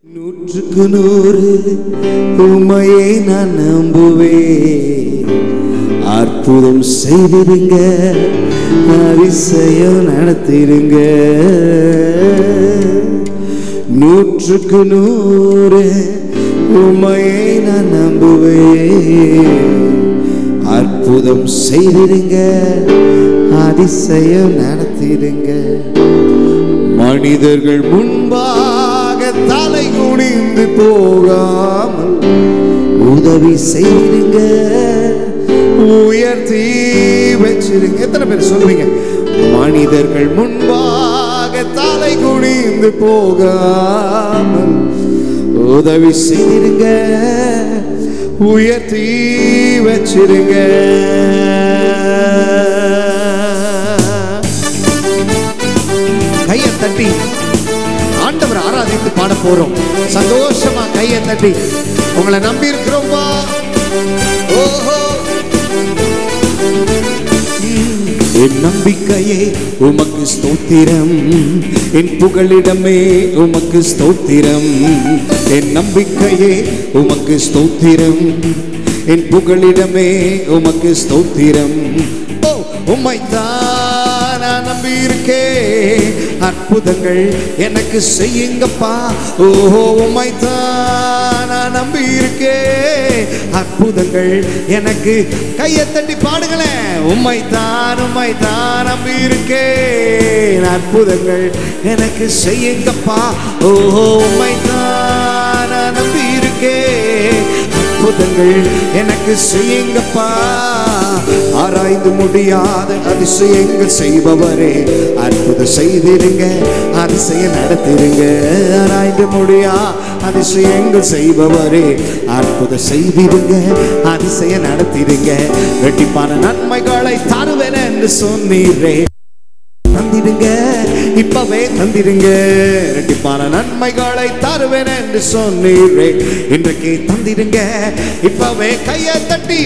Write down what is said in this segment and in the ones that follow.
நூற்றுக்கு நூறு உண்மையை நான் நம்புவேன் அற்புதம் செய்திருங்க அதிசயம் நடத்திடுங்க நூற்றுக்கு நூறு உண்மையை நான் நம்புவேன் அற்புதம் செய்திருங்க அதிசயம் நடத்திடுங்க மனிதர்கள் முன்பாக தலை குனிந்து போகாமல் உதவி செய்திருங்க உயர்த்தி வச்சிருங்க எத்தனை பேர் சொல்லுவீங்க மனிதர்கள் முன்பாக தலை குனிந்து போகாமல் உதவி செய்திருங்க உயர்த்தி வச்சிருங்க கையை தட்டி ஆண்டவர் ஆராதித்து பாட போறோம் சந்தோஷமா கையை தட்டி உங்களை நம்பி இருக்கிறோம்பா ஓஹோ என் நம்பிக்கையே உமக்கு ஸ்தோத்திரம் என் புகழிடமே உமக்கு ஸ்தோத்திரம் என் நம்பிக்கையே உமக்கு ஸ்தோத்திரம் என் புகழிடமே உமக்கு ஸ்தோத்திரம் ஓ உம்மைத்தான் நான் நம்பி இருக்கேன் அற்புதங்கள் எனக்கு செய்யுங்கப்பா ஓஹோ உம்மைத்தான் நான் நம்பி இருக்கேன் அற்புதங்கள் எனக்கு கையை தட்டி பாடுங்களேன் உம்மைத்தான் உம்மைத்தான் நம்பி இருக்கேன் அற்புதங்கள் எனக்கு செய்யுங்கப்பா ஓஹோ உம்மைத்தான் நான் நம்பி இருக்கேன் அற்புதங்கள் எனக்கு செய்யுங்கப்பா ஆராய்ந்து முடியாத அதிசயங்கள் செய்பவரே அற்புதம் செய்திருங்க அதிசயம் நடத்திருங்க ஆராய்ந்து முடியா அதிசயங்கள் செய்பவரே அற்புதம் செய்திருங்க அதிசயம் நடத்திருங்க வெட்டிப்பான நன்மைகளை தருவேன் என்று சொன்னீரே தந்திடுங்க இப்பவே தந்திடுங்க ரெட்டிப்பான நன்மைகளை தருவேன் என்று சொன்னீரே இன்றைக்கு தந்திடுங்க இப்பவே கையை தட்டி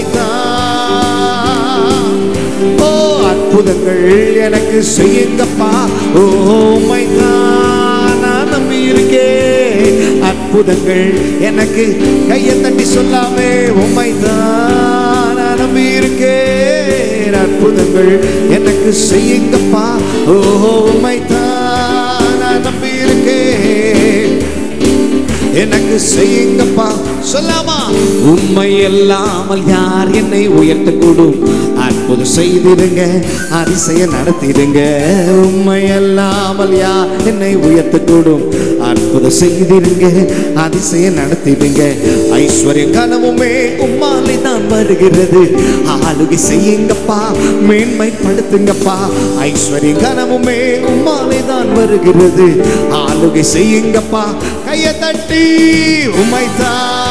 உம்மைத்தான் ஓ அற்புதங்கள் எனக்கு செய்யுங்கப்பா ஓ உம்மைத்தான் நான் நம்பி இருக்கேன் அற்புதங்கள் எனக்கு கையை தட்டி சொல்லாமே உம்மைத்தான் நான் நம்பி இருக்கேன் அற்புதங்கள் எனக்கு செய்யுங்கப்பா ஓஹோ உம்மைத்தான் நான் நம்பி இருக்கேன் எனக்கு செய்யுங்கப்பா சொல்லாமா உண்மை இல்லாமல் யார் என்னை உயர்த்தக்கூடும் அற்புதம் செய்திடுங்க அதிசயம் நடத்திடுங்க உண்மை இல்லாமல் யார் என்னை உயர்த்தக்கூடும் அற்புதம் செய்திடுங்க அதிசயம் நடத்திடுங்க ஐஸ்வர்ய கனவுமே உம்மாலே தான் வருகிறது ஆளுகை செய்யுங்கப்பா மேன்மைப்படுத்துங்கப்பா ஐஸ்வர்ய கனவுமே உம்மாலே தான் வருகிறது ஆளுகை செய்யுங்கப்பா கையை தட்டி உமைத்தான்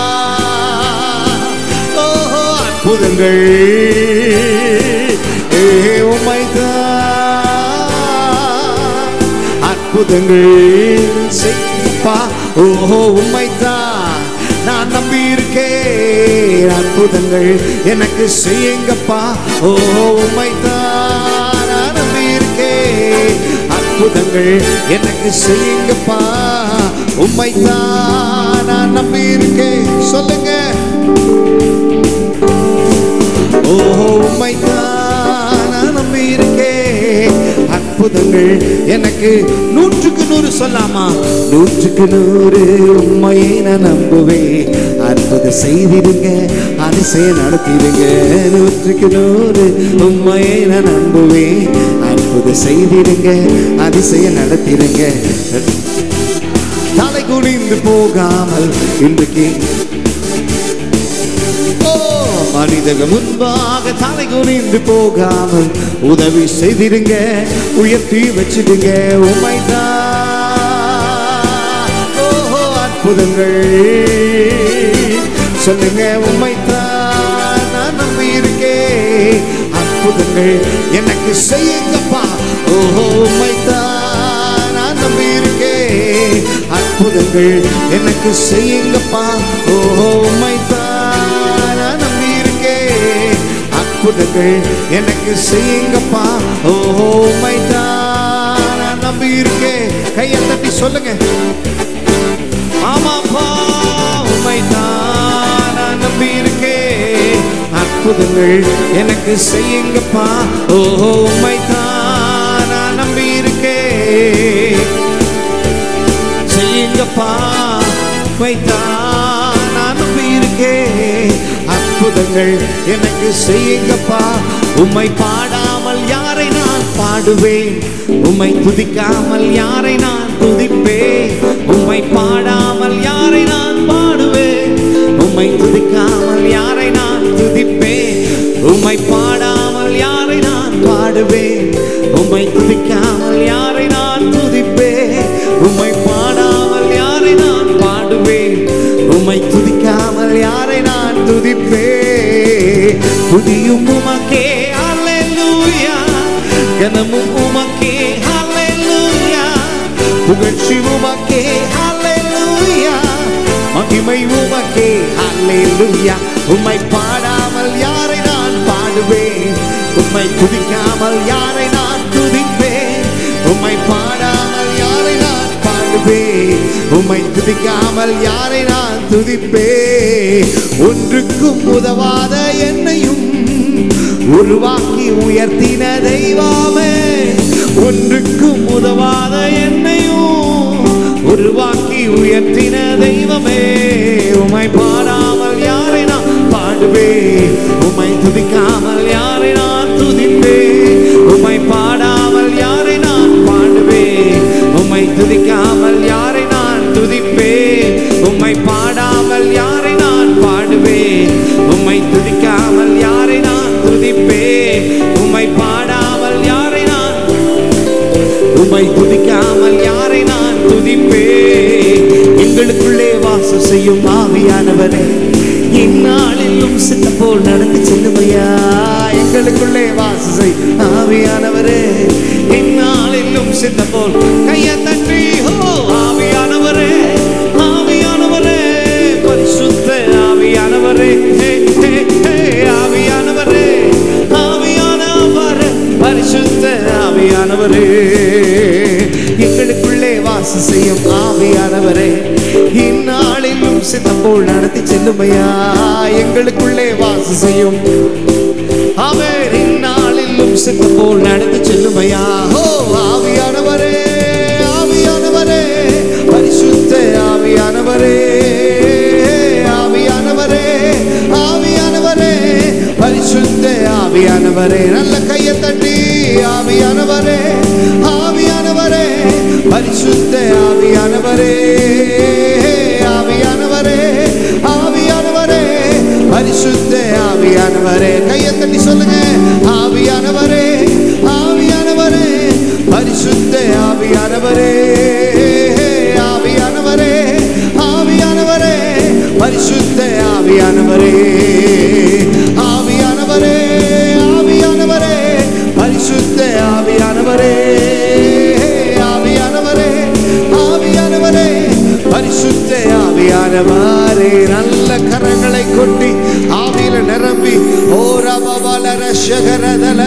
ஓஹோ அற்புதங்கள் ஏ உமைத்தான் அற்புதங்கள் செய்ப்பா ஓஹோ உம்மைத்தான் நான் நம்பி இருக்கேன் அற்புதங்கள் எனக்கு செய்யுங்கப்பா ஓஹோ உம்மைத்தான் நான் நம்பி இருக்கேன் அற்புதங்கள் எனக்கு செய்யுங்கப்பா உம்மைத்தான் நான் நம்பி இருக்கேன் சொல்லுங்க ஓஹோ உம்மைத்தான் நான் நம்பி இருக்கேன் அற்புதங்கள் எனக்கு நூற்றுக்கு நூறு சொல்லாமா நூற்றுக்கு நூறு உண்மையை நான் நம்புவேன் அற்புதம் செய்திருங்க அதிசயம் நடத்திடுங்க நூற்றுக்கு நூறு உண்மையை நான் நம்புவேன் அற்புதம் செய்திருங்க அதிசயம் நடத்திடுங்க தலை குனிந்து போகாமல் இன்றைக்கு ஓ, மனிதர்கள் முன்பாக தலை குனிந்து போகாமல் உதவி செய்திருங்க உயர்த்தி வச்சிடுங்க உமைதான் ஓஹோ அற்புதங்கள் சொல்லுங்க உமைதான் நான் நம்பி இருக்கேன் அற்புதங்கள் எனக்கு செய்யுங்கப்பா ஓஹோ உமைதான் நான் நம்பி இருக்கேன் அற்புதங்கள் எனக்கு செய்யுங்கப்பா ஓஹோ உமைத்தான் நான் நம்பி இருக்கேன் அற்புதங்கள் எனக்கு செய்யுங்கப்பா ஓஹோ உமைத்தான் நான் நம்பி இருக்கேன் கையை தட்டி சொல்லுங்க ஆமாப்பா உமைதான் நான் நம்பியிருக்கேன் அற்புதங்கள் எனக்கு செய்யுங்கப்பா ஓஹோ உமைதான் நான் நம்பியிருக்கேன் செய்யுங்கப்பா வைத்தான் நான் நம்பியிருக்கேன் அற்புதங்கள் எனக்கு செய்யுங்கப்பா உம்மை பாடாமல் யாரை நான் பாடுவேன் உம்மை துதிக்காமல் யாரை நான் துதிப்பேன் உம்மை பாடாமல் யாரை நான் பாடுவேன் உம்மை துதிக்காமல் யாரை நான் துதிப்பேன் உம்மை பாடாமல் யாரை நான் பாடுவேன் உம்மை துதிக்காமல் யாரை நான் துதிப்பேன் உம்மை பாடாமல் யாரை நான் பாடுவேன் உம்மை துதிக்காமல் யாரை நான் துதிப்பேன் துதியும் உமக்கே அல்லேலூயா கனமும் உமக்கே அல்லேலூயா புகழ்ச்சி உமக்கே அல்லேலூயா மகிமை உமக்கே அல்லேலூயா உம்மை பாடாமல் யாரை நான் பாடுவேன் உம்மை துதிக்காமல் யாரை நான் துதிப்பேன் உம்மை பாடாமல் யாரை நான் பாடுவேன் உம்மை துதிக்காமல் யாரை நான் துதிப்பேன் ஒன்றுக்கும் உதவாத என்னையும் உருவாக்கி உயர்த்தின தெய்வாமே ஒன்றுக்கும் உதவாத என்னையும் உருவாக்கி உயர்த்தின தெய்வமே உமை பாடாமல் யாரை நான் பாடுவேன் உமை துதிக்காமல் யாரை நான் துதிப்பேன் உமை பாடாமல் யாரை நான் பாடுவேன் உம்மை துதிக்காமல் யாரை நான் துதிப்பேன் உம்மை பாடாமல் யாரை நான் பாடுவேன் உம்மை துதிக்காமல் யாரை நான் துதிப்பேன் உம்மை பாடாமல் யாரை நான் உம்மை துதிக்காமல் யாரை நான் துதிப்பேன் எங்களுக்குள்ளே வாசம் செய்யும் ஆவியானவரே இந்நாளிலும் சின்ன போல் நடந்து செல்லுமையா எங்களுக்குள்ளே வாசம் செய்யும் ஆவியானவரே இந்நாளிலும் சின்ன போல் கையை தட்டி ஹோ ஆவியானவரே ஆவியானவரே பரிசுத்த ஆவியானவரே ஹே, ஹே, ஹே, ஆவியானவரே ஆவியானவரே பரிசுத்த ஆவியானவரே எங்களுக்குள்ளே வாசம் செய்யும் ஆவியானவரே இந்நாளிலும் சித்தம் போல் நடத்தி செல்லுமையா எங்களுக்குள்ளே வாசம் செய்யும் அவர் இந்நாளிலும் சித்தம் போல் நடத்தி செல்லுமையா ஓ ஆவியானவரே ஆவியானவரே பரிசுத்த ஆவியானவரே ஆவியானவரே ஆவியானவரே பரிசுத்த ஆவியானவரே நல்ல கையை தட்டி ஆவியானவரே ஆவியானவரே பரிசுத்த ஆவியானவரே ஆவியானவரே ஆவியானவரே பரிசுத்த ஆவியானவரே கையை தட்டி சொல்லுங்க ஆவியானவரே ஆவியானவரே பரிசுத்த ஆவியானவரே ஆவியானவரே ஆவியானவரே பரிசுத்த ஆவியானவரே ஆவியானவரே ஆவியானவரே பரிசுத்த ஆவியானவரே ஆவியானவரே ஆவியானவரே பரிசுத்த ஆவியானவரே நல்ல கரங்களை கொட்டி ஆவியில நிரம்பி ஓ ரப வளர சகரதல